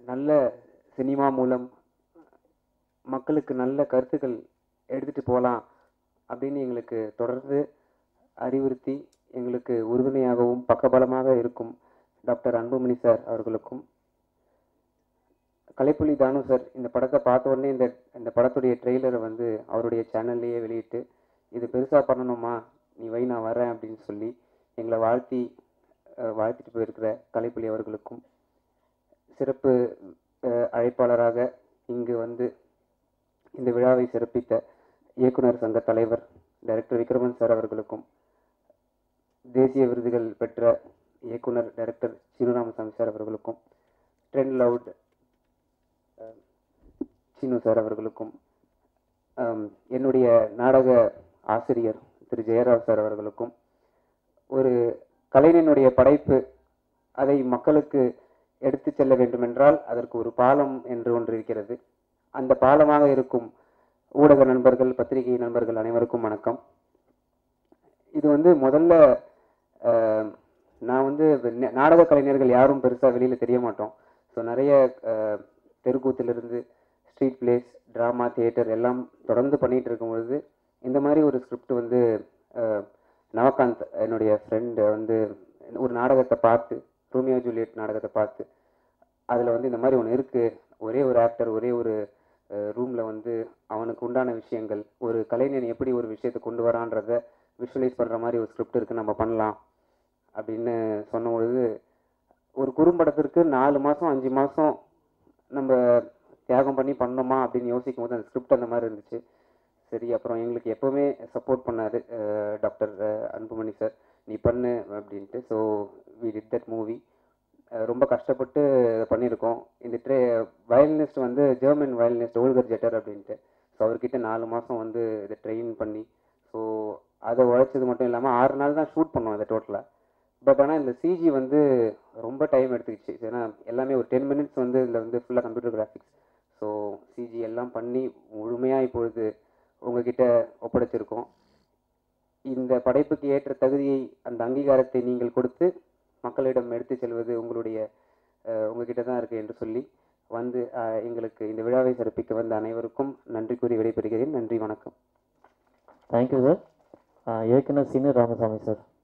நல்ல சினிமா மூலம் மக்களுக்கு நல்ல கருத்துக்கள் எடுத்துகிட்டு போகலாம் அப்படின்னு எங்களுக்கு தொடர்ந்து அறிவுறுத்தி எங்களுக்கு உறுதுணையாகவும் பக்கபலமாக இருக்கும் டாக்டர் அன்புமணி சார் அவர்களுக்கும் கலைப்புலி தானு சார் இந்த படத்தை பார்த்த உடனே இந்த இந்த படத்துடைய ட்ரெய்லரை வந்து அவருடைய சேனல்லையே வெளியிட்டு இது பெருசாக பண்ணணுமா நீ வை நான் வரேன் அப்படின்னு சொல்லி எங்களை வாழ்த்தி அஹ், வாழ்த்திட்டு போயிருக்கிற கலைப்புலி அவர்களுக்கும் சிறப்பு அஹ், அழைப்பாளராக இங்கு வந்து இந்த விழாவை சிறப்பித்த இயக்குனர் சங்க தலைவர் டைரக்டர் விக்ரமன் சார் அவர்களுக்கும் தேசிய விருதுகள் பெற்ற இயக்குனர் டைரக்டர் சீனுராமசாமி சார் அவர்களுக்கும் ட்ரெண்ட் லவுட் சீனு சார் அவர்களுக்கும் ஆம், என்னுடைய நாடக ஆசிரியர் திரு ஜெயராவ் சார் அவர்களுக்கும் ஒரு கலைஞனுடைய படைப்பு அதை மக்களுக்கு எடுத்து செல்ல வேண்டுமென்றால் அதற்கு ஒரு பாலம் என்று ஒன்று இருக்கிறது அந்த பாலமாக இருக்கும் ஊடக நண்பர்கள் பத்திரிகை நண்பர்கள் அனைவருக்கும் வணக்கம் இது வந்து முதல்ல அஹ், நான் வந்து ந- நாடக கலைஞர்கள் யாரும் பெருசாக வெளியில் தெரிய மாட்டோம் ஸோ நிறைய அஹ், தெருக்கூத்திலிருந்து ஸ்ட்ரீட் பிளேஸ் ட்ராமா தியேட்டர் எல்லாம் தொடர்ந்து பண்ணிகிட்டு இருக்கும் பொழுது இந்த மாதிரி ஒரு ஸ்கிரிப்ட் வந்து அஹ், நவகாந்த் என்னுடைய ஃப்ரெண்டு வந்து ஒரு நாடகத்தை பார்த்து ரோமியோ ஜூலியட் நாடகத்தை பார்த்து அதில் வந்து இந்த மாதிரி ஒன்று இருக்குது ஒரே ஒரு ஆக்டர் ஒரே ஒரு ரூமில் வந்து அவனுக்கு உண்டான விஷயங்கள் ஒரு கலைஞன் எப்படி ஒரு விஷயத்தை கொண்டு வரான்றத விஷுவலைஸ் பண்ணுற மாதிரி ஒரு ஸ்கிரிப்ட் இருக்குது நம்ம பண்ணலாம் அப்படின்னு சொன்ன பொழுது ஒரு குறும்படத்திற்கு நாலு மாதம் அஞ்சு மாதம் நம்ம தியாகம் பண்ணி பண்ணோமா அப்படின்னு யோசிக்கும் போது அந்த ஸ்கிரிப்ட் அந்த மாதிரி இருந்துச்சு சரி அப்புறம் எங்களுக்கு எப்போவுமே சப்போர்ட் பண்ணார் டாக்டர் அன்புமணி சார் நீ பண்ணு அப்படின்ட்டு so we did that movie ரொம்ப கஷ்டப்பட்டு இதை பண்ணியிருக்கோம் இந்த ட்ரே வயலினிஸ்ட் வந்து ஜெர்மன் வயலினிஸ்ட் ஓல்கர் ஜெட்டர் அப்படின்ட்டு ஸோ அவர்கிட்ட நாலு மாதம் வந்து இதை ட்ரெயின் பண்ணி ஸோ அதை உழைச்சது மட்டும் இல்லாமல் ஆறு நாள் தான் ஷூட் பண்ணோம் அதை டோட்டலாக பட் ஆனால் இந்த சிஜி வந்து ரொம்ப டைம் எடுத்துக்கிச்சு ஏன்னா எல்லாமே ஒரு டென் மினிட்ஸ் வந்து இதில் வந்து ஃபுல்லாக கம்ப்யூட்டர் கிராஃபிக்ஸ் ஸோ சிஜி எல்லாம் பண்ணி முழுமையாக இப்பொழுது உங்ககிட்ட ஒப்படைச்சிருக்கோம் இந்த படைப்புக்கு ஏற்ற தகுதியை அந்த அங்கீகாரத்தை நீங்கள் கொடுத்து மக்களிடம் எடுத்து செல்வது உங்களுடைய அஹ், உங்ககிட்ட தான் இருக்குது என்று சொல்லி வந்து அஹ், எங்களுக்கு இந்த விழாவை சிறப்பிக்க வந்த அனைவருக்கும் நன்றி கூறி விடைபெறுகிறேன் நன்றி வணக்கம் தேங்க்யூ சார் இயக்குனர் சீனு ராமசாமி சார்